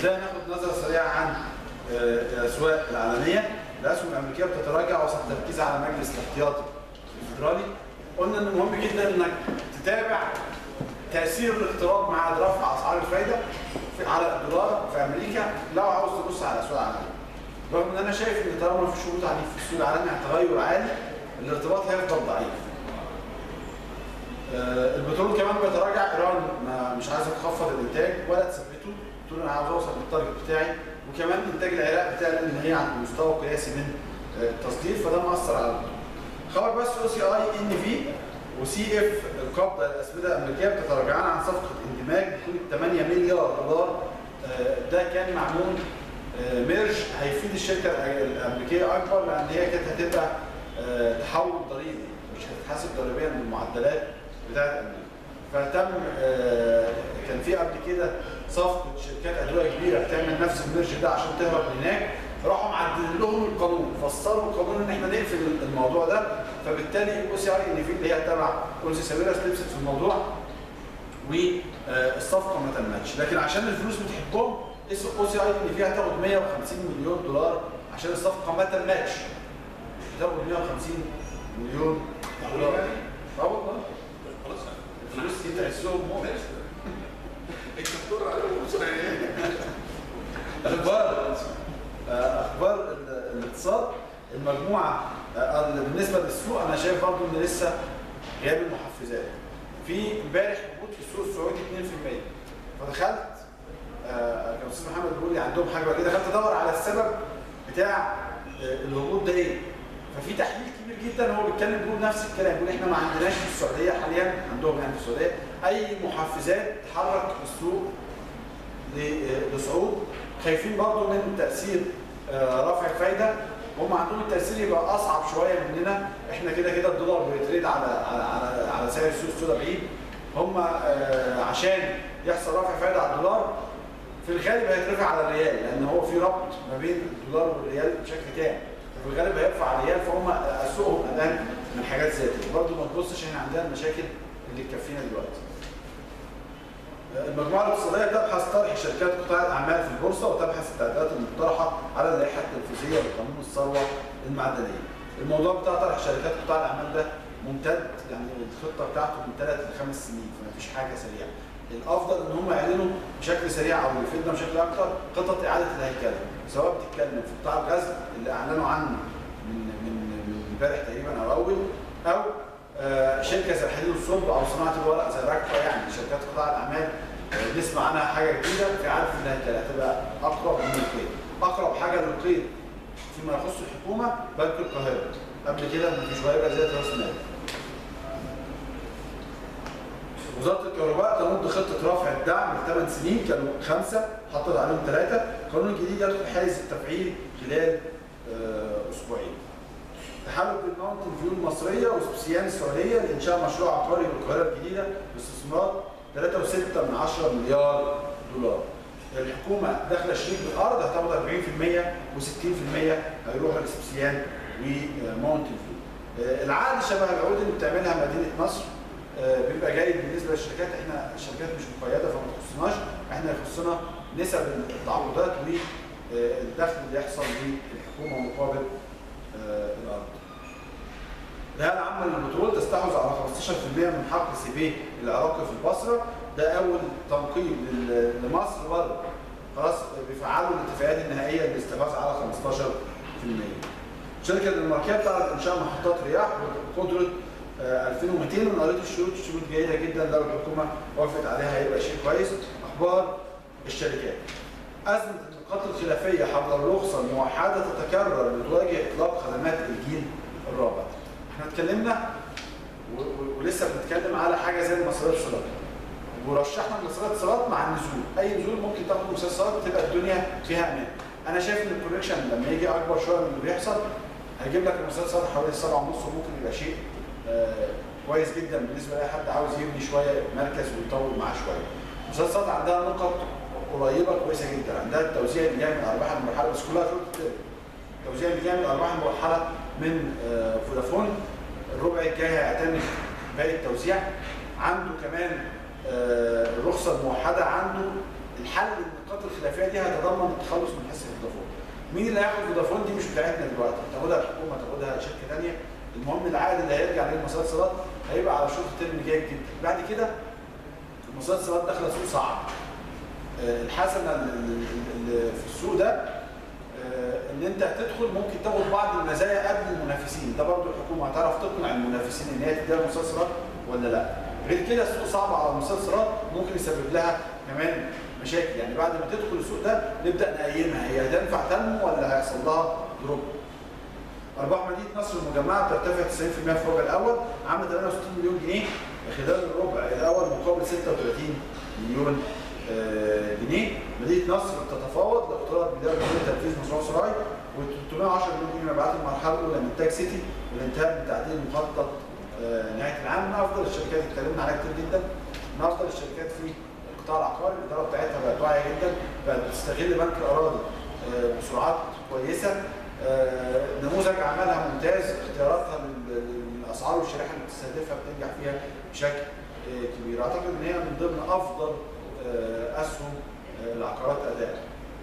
نبدا ناخد نظره سريعه عن آه، الاسواق العالميه الاسهم الامريكيه بتتراجع وسط التركيز على مجلس الاحتياطي الفدرالي قلنا ان مهم جدا انك تتابع تاثير الاقتراض مع رفع اسعار الفايده في على الدولار في امريكا لو عاوز تبص على الاسواق العالميه رغم ان انا شايف ان طالما في شروط عنيف في السوق العالمي عن تغير عالي الارتباط هيفضل ضعيف آه، البترول كمان بيتراجع ايران ما مش عايزه تخفض الانتاج ولا تثبته تقول انا عاوز اوصل للتارجت بتاعي وكمان انتاج العراق بتاعي ان هي عند مستوى قياسي من آه، التصدير فده مأثر على البترول. خبر بس او سي اي ان في وسي اف القبضه الاسمده الامريكيه بتتراجعان عن صفقه اندماج بقيمه 8 مليار دولار آه، ده كان معمول آه، ميرج هيفيد الشركه الامريكيه اكبر لان هي كانت هتبقى آه، تحول ضريبي مش هتتحاسب ضريبيا بالمعدلات بتاعت امريكا فتم آه، كان في قبل كده صفقه شركات ادويه كبيره بتعمل نفس الميرج ده عشان تهرب من هناك راحوا معدلين لهم القانون فسروا القانون ان احنا نقفل الموضوع ده فبالتالي او سي اي ان في اللي هي تبع كونسي سابيرس لبست في الموضوع والصفقه ما تمتش لكن عشان الفلوس بتحبهم اسم او سي اي ان فيها تاخد 150 مليون دولار عشان الصفقه ما تمتش تاخد 150 مليون دولار اه والله خلاص الفلوس دي تعزهم موت الدكتور على المصريين اخبار آه، اخبار ال- الاقتصاد المجموعه آه، ال- بالنسبه للسوق انا شايف برضو ان لسه غياب المحفزات في امبارح هبوط في السوق السعودي 2% فدخلت آه، كان استاذ محمد بيقول لي عندهم حاجه بقى كده دخلت ادور على السبب بتاع آه، الهبوط ده ايه ففي تحليل كبير جدا هو بيتكلم بيقول نفس الكلام بيقول احنا ما عندناش في السعوديه حاليا عندهم يعني في السعوديه اي محفزات تحرك السوق ل- لصعود خايفين برضو من تاثير آه، رفع الفايده هم عندهم التاثير يبقى اصعب شويه مننا احنا كده كده الدولار بيتريد على على على, على سعر السوق السوداء بعيد هم آه، عشان يحصل رفع فايده على الدولار في الغالب هيترفع على الريال لان هو في ربط ما بين الدولار والريال بشكل تام ففي الغالب هيرفع على الريال فهم اسوقهم الان من حاجات زي كده برضه ما تبصش احنا عندنا المشاكل اللي تكفينا دلوقتي المجموعه الاقتصاديه تبحث طرح شركات قطاع الاعمال في البورصه وتبحث التعديلات المقترحه على اللائحه التنفيذيه لقانون الثروه المعدنيه. الموضوع بتاع طرح شركات قطاع الاعمال ده ممتد يعني الخطه بتاعته من ثلاث لخمس سنين فما فيش حاجه سريعه. الافضل ان هم يعلنوا بشكل سريع او يفيدنا بشكل اكتر خطط اعاده الهيكله سواء بتتكلم في قطاع الغزل اللي اعلنوا عنه من من من امبارح تقريبا او اول او آه، شركه زي الحديد والصلب او صناعه الورق زي راكفا يعني شركات قطاع الاعمال آه، نسمع عنها حاجه جديده في عارف انها كانت هتبقى اقرب من القيد اقرب حاجه للقيد فيما يخص الحكومه بنك القاهره قبل كده مفيش وهيبقى زي راس مال وزاره الكهرباء تمد خطه رفع الدعم لثمان سنين كانوا خمسه حطت عليهم ثلاثه القانون الجديد يدخل حيز التفعيل خلال آه، اسبوعين تحالف بين ماونتن فيو المصريه وسبسيان السعوديه لانشاء مشروع عقاري بالقاهره الجديده باستثمار 3.6 من 10 مليار دولار. الحكومه داخله شريك بالارض هتاخد 40% و60% هيروحوا لسبسيان وماونتن فيو. آه، العقد شبه العقود اللي بتعملها مدينه نصر آه، بيبقى جيد بالنسبه للشركات احنا الشركات مش مقيده فما تخصناش احنا يخصنا نسب التعاقدات والدخل اللي يحصل للحكومه مقابل آه، الارض. الهيئه العامه للبترول تستحوذ على 15% من حق سي بي العراقي في البصره ده اول تنقيب لل- لمصر بره خلاص بيفعلوا الاتفاقيات النهائيه للاستحواذ على 15%. الشركه الدنماركيه بتعرض انشاء محطات رياح بقدره آه، 2200 وانا قريت الشروط الشروط جيده جدا لو الحكومه وافقت عليها هيبقى شيء كويس. اخبار الشركات. أزمة النقاط الخلافية حول الرخصة الموحدة تتكرر لتواجه إطلاق خدمات الجيل الرابع. احنا اتكلمنا و- و- ولسه بنتكلم على حاجة زي المصريات الصلاة. ورشحنا المصريات الصلاة مع النزول، أي نزول ممكن تاخد مصريات الصلاة تبقى الدنيا فيها أمان. أنا شايف إن الكونكشن لما يجي أكبر شوية من اللي بيحصل هيجيب لك المصريات الصلاة حوالي 7 ونص وممكن يبقى شيء آه، كويس جدا بالنسبة لأي حد عاوز يبني شوية مركز ويطول معاه شوية. مصريات الصلاة عندها نقط قريبه كويسه جدا عندها التوزيع اللي جاي من ارباح المرحله بس كلها شروط كده التوزيع اللي جاي من ارباح المرحله من آه، فودافون الربع الجاي هيعتمد باقي التوزيع عنده كمان آه، الرخصه الموحده عنده الحل للنقاط الخلافيه دي هيتضمن التخلص من حصه فودافون. مين اللي هياخد فودافون دي مش بتاعتنا دلوقتي، تاخدها الحكومه تاخدها شركه ثانيه، المهم العائد اللي هيرجع للمصادر الاتصالات هيبقى على شروط الترم جيد جدا، بعد كده المصادر الاتصالات داخله سوق صعب. آه، الحسنه اللي اللي في السوق ده آه، ان انت هتدخل ممكن تاخد بعض المزايا قبل المنافسين ده برضو الحكومه هتعرف تقنع المنافسين ان هي تديها مسلسلات ولا لا غير كده السوق صعب على المسلسلات ممكن يسبب لها كمان مشاكل يعني بعد ما تدخل السوق ده نبدا نقيمها هي هتنفع تنمو ولا هيحصل لها دروب ارباح مدينه نصر المجمعه بترتفع 90% في الربع الاول عامله 68 مليون جنيه خلال الربع الاول مقابل 36 مليون آه، جنيه مدينه نصر بتتفاوض لاقتراض بدايه مشروع تنفيذ مشروع سراي و310 مليون جنيه مبيعات المرحله الاولى من تاج سيتي والانتهاء من تعديل مخطط آه، نهايه العام من افضل الشركات اتكلمنا عليها كتير جدا من افضل الشركات في القطاع العقاري الاداره بتاعتها بقت واعيه جدا بقت بتستغل بنك الاراضي آه، بسرعات كويسه آه، نموذج عملها ممتاز اختياراتها لل- للاسعار والشريحه اللي بتستهدفها بتنجح فيها بشكل آه، كبير اعتقد ان هي من ضمن افضل آه، اسهم آه، العقارات اداء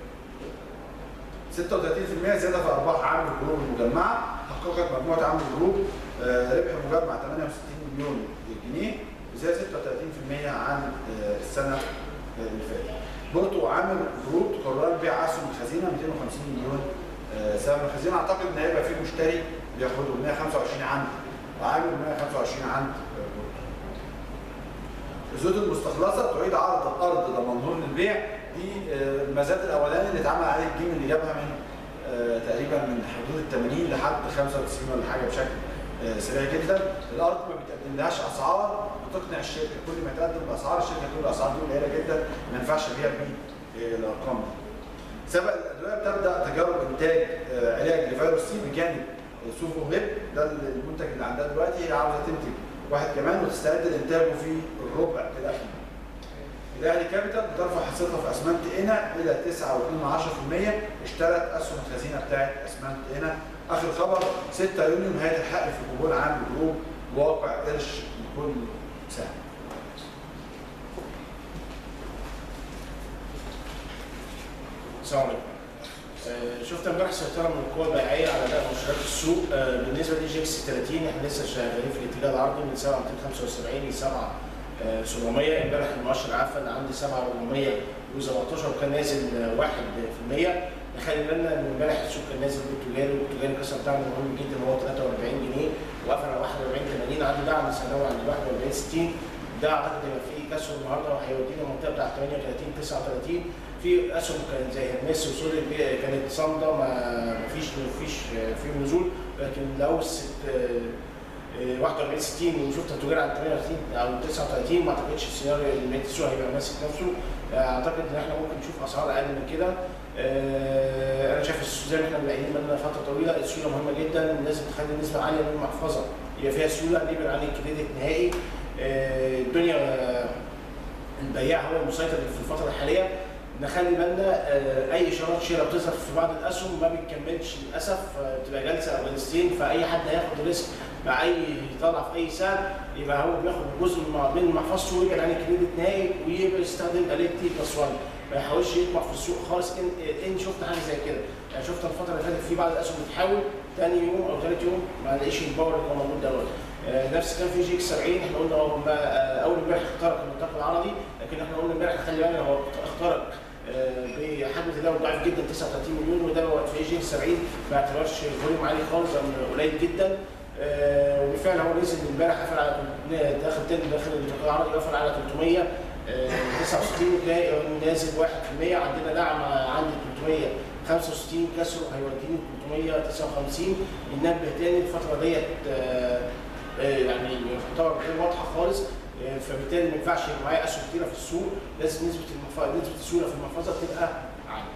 36% زياده في ارباح عام الجروب المجمعه حققت مجموعه عام الجروب آه، ربح مجمع 68 مليون جنيه زياده 36% عن آه، السنه آه، اللي فاتت. بورتو عامل جروب قرر بيع اسهم الخزينه 250 مليون آه، سهم الخزينه اعتقد ان هيبقى فيه مشتري بياخده 125 عند وعامل 125 عند آه، بورتو. الزيوت المستخلصه تعيد عرض الارض ضمان للبيع دي آه، المزاد الاولاني اللي اتعمل عليه الجيم اللي جابها من آه، تقريبا من حدود ال 80 لحد 95 ولا حاجه بشكل آه، سريع جدا الارض ما بتقدملهاش اسعار بتقنع الشركه كل ما تقدم الاسعار الشركه تقول الاسعار دي قليله جدا ما ينفعش ابيع بيه آه، الارقام دي سبق الادويه بتبدا تجارب انتاج آه، علاج لفيروس سي بجانب آه، سوفو هيب ده المنتج اللي عندها دلوقتي هي عاوزه تنتج واحد كمان وتستعد لانتاجه في الربع الاخير. الاهلي كابيتال بترفع حصتها في اسمنت انا الى 9.2% اشترت اسهم الخزينه بتاعت اسمنت انا اخر خبر 6 يونيو نهايه الحق في قبول عام الجروب بواقع قرش لكل سهم. السلام عليكم. آه، شفت امبارح سيطره من القوى البيعيه على باقي مؤشرات السوق آه، بالنسبه لي جي اكس 30 احنا لسه شغالين في الاتجاه العرضي من 7 275 ل 7 آه، 700 امبارح المؤشر عفن عندي 7 417 وكان نازل آه، 1% نخلي بالنا ان امبارح السوق كان نازل بالتجاري والتجاري الكسر بتاعنا مهم جدا هو 43 جنيه وقفل على 41 80 عنده دعم سنوي عند 41 60 ده اعتقد هيبقى فيه كسر النهارده وهيودينا المنطقه بتاعت 38 39 في اسهم كانت زي هرمس وسوري بي- كانت صامده ما ما فيش ما فيش في نزول لكن لو الست آه، 41 60 وشفت التجار على 38 او 39 ما اعتقدش السيناريو اللي السوق هيبقى ماسك نفسه آه، اعتقد ان احنا ممكن نشوف اسعار اقل من كده آه، انا شايف السوق زي ما احنا ملاقيين بقالنا فتره طويله السيوله مهمه جدا لازم تخلي نسبه عاليه من المحفظه يبقى فيها سيوله نبعد عن الكريدت نهائي آه، الدنيا آه، البياع هو المسيطر في الفتره الحاليه نخلي بالنا آه، اي اشارات شراء بتظهر في بعض الاسهم ما بتكملش للاسف آه، بتبقى جلسه او جلستين فاي حد هياخد ريسك مع اي طلع في اي سعر يبقى هو بياخد جزء من من محفظته ويبعد عن الكريدت نهائي ويبقى يستخدم اليه تي بلس 1 ما يحاولش يطمع في السوق خالص ان ان شفت حاجه زي كده يعني شفت الفتره اللي فاتت في بعض الاسهم بتحاول ثاني يوم او ثالث يوم ما لقيش الباور اللي كان موجود دوت آه، نفس كان في جي اكس 70 احنا قلنا هو ما- آه، اول امبارح اخترق المنطقه العرضي لكن احنا قلنا امبارح خلي بالنا هو اخترق آه، بحجم تداول ضعيف جدا 39 مليون وده وقت في جي 70 ما اعتبرش فوليوم عالي خالص أو قليل جدا آه، وبالفعل هو نزل امبارح قفل على داخل تاني داخل المنطقه العرضي قفل على 300 آه، 69 وتلاقي نازل 1% عندنا دعم عند 365 كسر هيوديني 359 بننبه تاني الفتره ديت آه، آه، يعني تعتبر غير واضحه خالص آه، فبالتالي ما ينفعش يبقى معايا اسهم كتيره في السوق لازم نسبه المف... نسبه السيوله في المحفظه تبقى عاليه.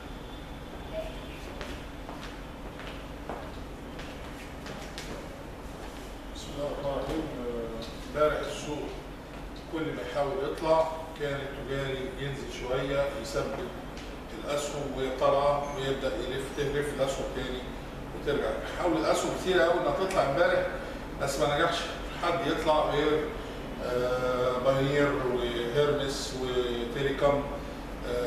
بسم الله الرحمن الرحيم آه، امبارح السوق كل ما يحاول يطلع كان التجاري ينزل شويه يثبت الاسهم ويطلع ويبدا يلف تلف الاسهم تاني وترجع حاول الاسهم كتير قوي انها تطلع امبارح بس ما نجحش حد يطلع غير آه، بايونير وهيرمس وتيليكوم آه،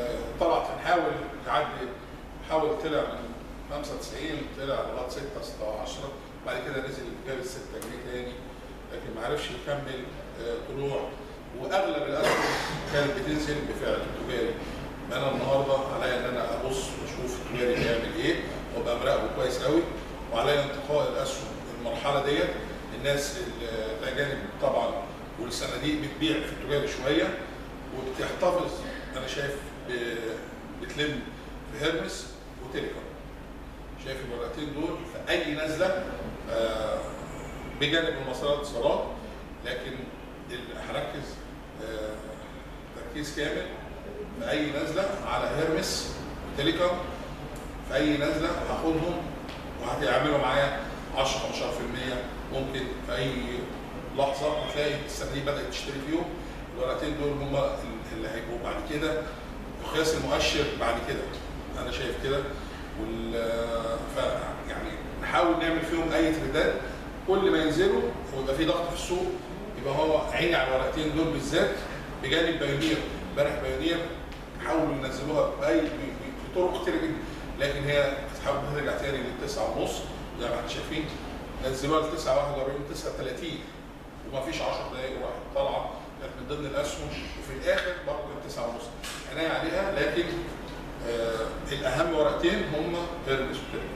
يعدي حاول طلع من 95 طلع لغايه 6 6 10 بعد كده نزل جاب ال 6 جنيه تاني لكن ما عرفش يكمل آه، طلوع واغلب الاسهم كانت بتنزل بفعل التجاري انا النهارده عليا ان انا ابص واشوف التجاري بيعمل ايه وابقى مراقبه كويس قوي وعليا انتقاء الاسهم المرحله ديت الناس ال- الاجانب طبعا والصناديق بتبيع في التجاري شويه وبتحتفظ انا شايف ب- بتلم في هيرمس وتيليكوم شايف الورقتين دول في اي نزله آه، بجانب المسارات الاتصالات لكن ال- هركز آه، تركيز كامل في اي نزله على هيرمس وتيليكوم في اي نزله هاخدهم وهتعملوا معايا 10 15% ممكن في اي لحظه هتلاقي الصناديق بدات تشتري فيهم الورقتين دول هم اللي هيبقوا بعد كده مقياس المؤشر بعد كده انا شايف كده وال ف يعني نحاول نعمل فيهم اي تريدات كل ما ينزلوا ويبقى في ضغط في السوق يبقى هو عيني على الورقتين دول بالذات بجانب بايونير امبارح بايونير حاولوا ينزلوها باي ب- ب- بطرق كتير جدا لكن هي بتحاول ترجع تاني للتسعة ونص زي ما احنا شايفين نزلوها لتسعة 41 9 30 وما فيش 10 دقايق وراحت طالعه كانت من ضمن الاسهم وفي الاخر برضه كانت 9 ونص عناية عليها لكن آه الاهم ورقتين هم هيرمس وتيرمس